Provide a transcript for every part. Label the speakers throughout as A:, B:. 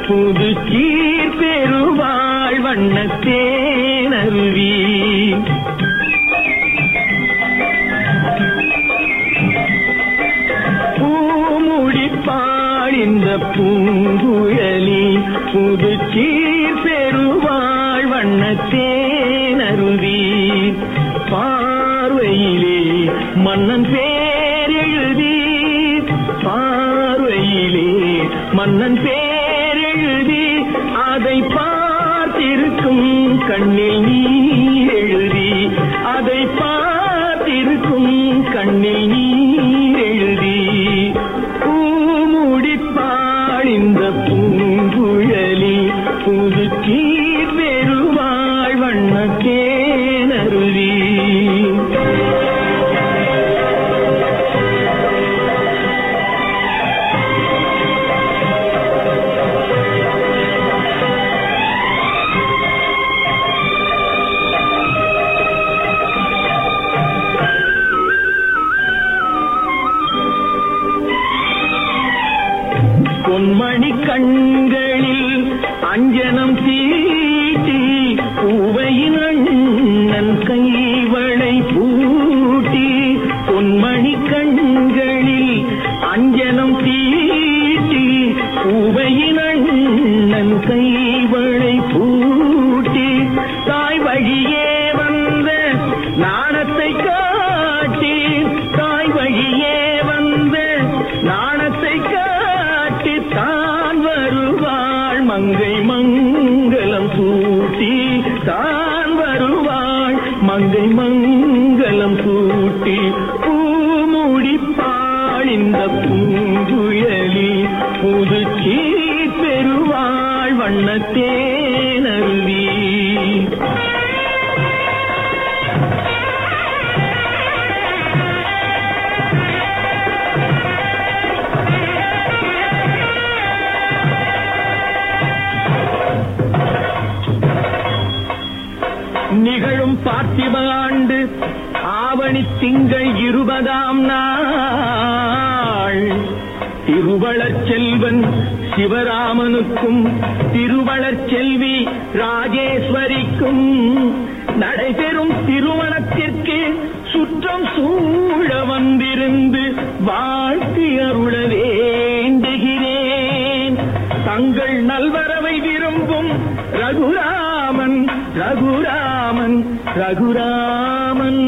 A: புது சீர் பெருவாழ் வண்ண தேனருவி பூமுடிப்பாள் இந்த பூங்குழலி புது சீர் பெருவாழ் வண்ண தேனருவி பார்வையிலே மன்னன் பேரெழுதி பார்வையிலே மன்னன் பேரெழுதி அதை பார்த்திருக்கும் கண்ணில் நீர் எழுதி அதை பார்த்திருக்கும் கண்ணில் நீர் எழுதி பூமுடிப்பாள் இந்த பூங்குழலி புது கீர் பெருவாழ் வண்ண தேனருவி பொன்மணி கண்களில் அஞ்சனம் தீட்டி பூவையின் அண்ணன் கைவளை பூட்டி பொன்மணி கண்களில் அஞ்சனம் தீட்டி பூவையின் அண்ணன் கைவளை பூட்டி தாய் வழியே வந்த நாணத்தை காட்டி தாய் வழியே வந்த நாணத்தை காட்டி தான் வருவாள் மங்கை மங்களம் சூட்டி தான் வருவாள் மங்கை மங்களம் சூட்டி பூமுடிப்பாள் இந்த பூங்குழலி புது பெருவாள் வண்ண தேனருவி நிகழும் பார்த்திப ஆண்டு ஆவணி திங்கள் இருபதாம் நாள் திருவளர் செல்வன் சிவராமனுக்கும் திருவளர் செல்வி ராஜேஸ்வரிக்கும் நடைபெறும் திருமணத்திற்கு சுற்றம் சூழ வந்திருந்து வாழ்த்தி அருள வேண்டுகிறேன் தங்கள் நல்வரவை விரும்பும் ரகுராமன் ரகுராமன் ரகுராமன்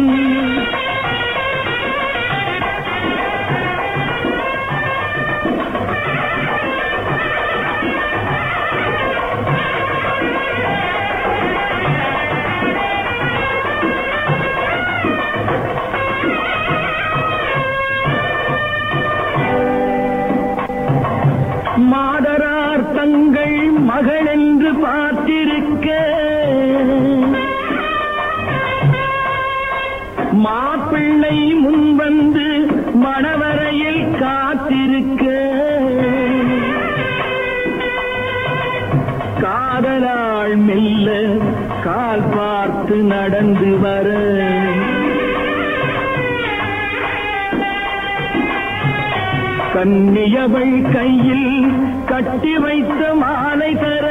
A: மாதரார் தங்கள் மகள் என்று பார்த்திருக்க மாப்பிள்ளை முன்வந்து மணவரையில் காத்திருக்க காதலாள் மெல்ல கால் பார்த்து நடந்து வர கன்னியவள் கையில் கட்டி வைத்த மாலை தர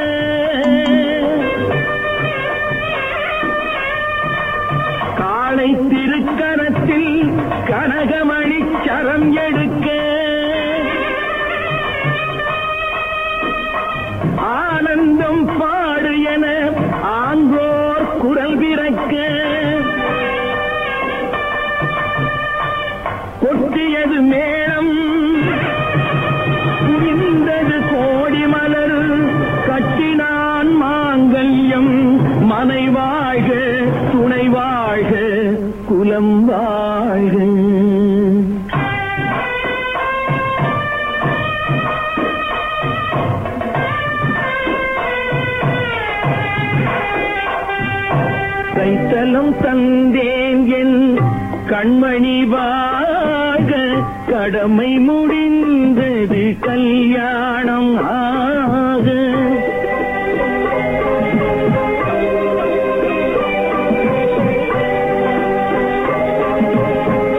A: காளை திருக்கரத்தில் கனகமணி சரம் எடுக்க ஆனந்தம் பாடு என ஆன்றோர் குரல் பிறக்க கொட்டியது மேளம் புரிந்தது கோடி மலர் கட்டினான் மாங்கல்யம் மனை வாழ்க துணை வாழ்க குலம் வாழ்க கைத்தலம் தந்தேன் என் கண்மணி வாக கடமை முடிந்தது கல்யாணம் ஆக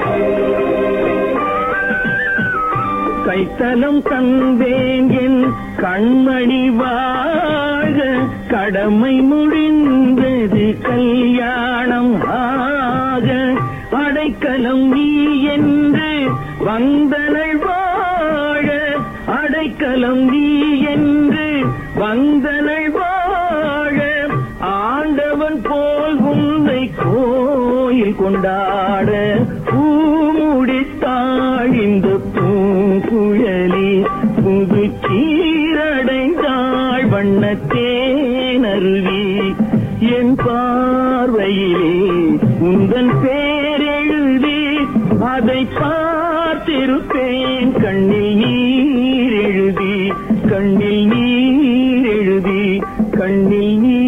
A: கைத்தலம் தந்தேன் என் கண்மணி வாழ கடமை முடிந்தது கல்யாணம் ஆக அடைக்கலம் நீ என்று வந்தனள் வாழ அடைக்கலம் நீ என்று வந்தனள் வாழ ஆண்டவன் போல் உன்னை கோயில் கொண்டாட பூமுடித்தாள் இந்த பூங்குழலி புது சீரடைந்தாள் வண்ணத்தேனருவி என் பார்வையிலே உந்தன் பேரெழுதி அதை பார்த்திருப்பேன் கண்ணில் நீர் எழுதி கண்ணில் நீர் எழுதி கண்ணில் நீர்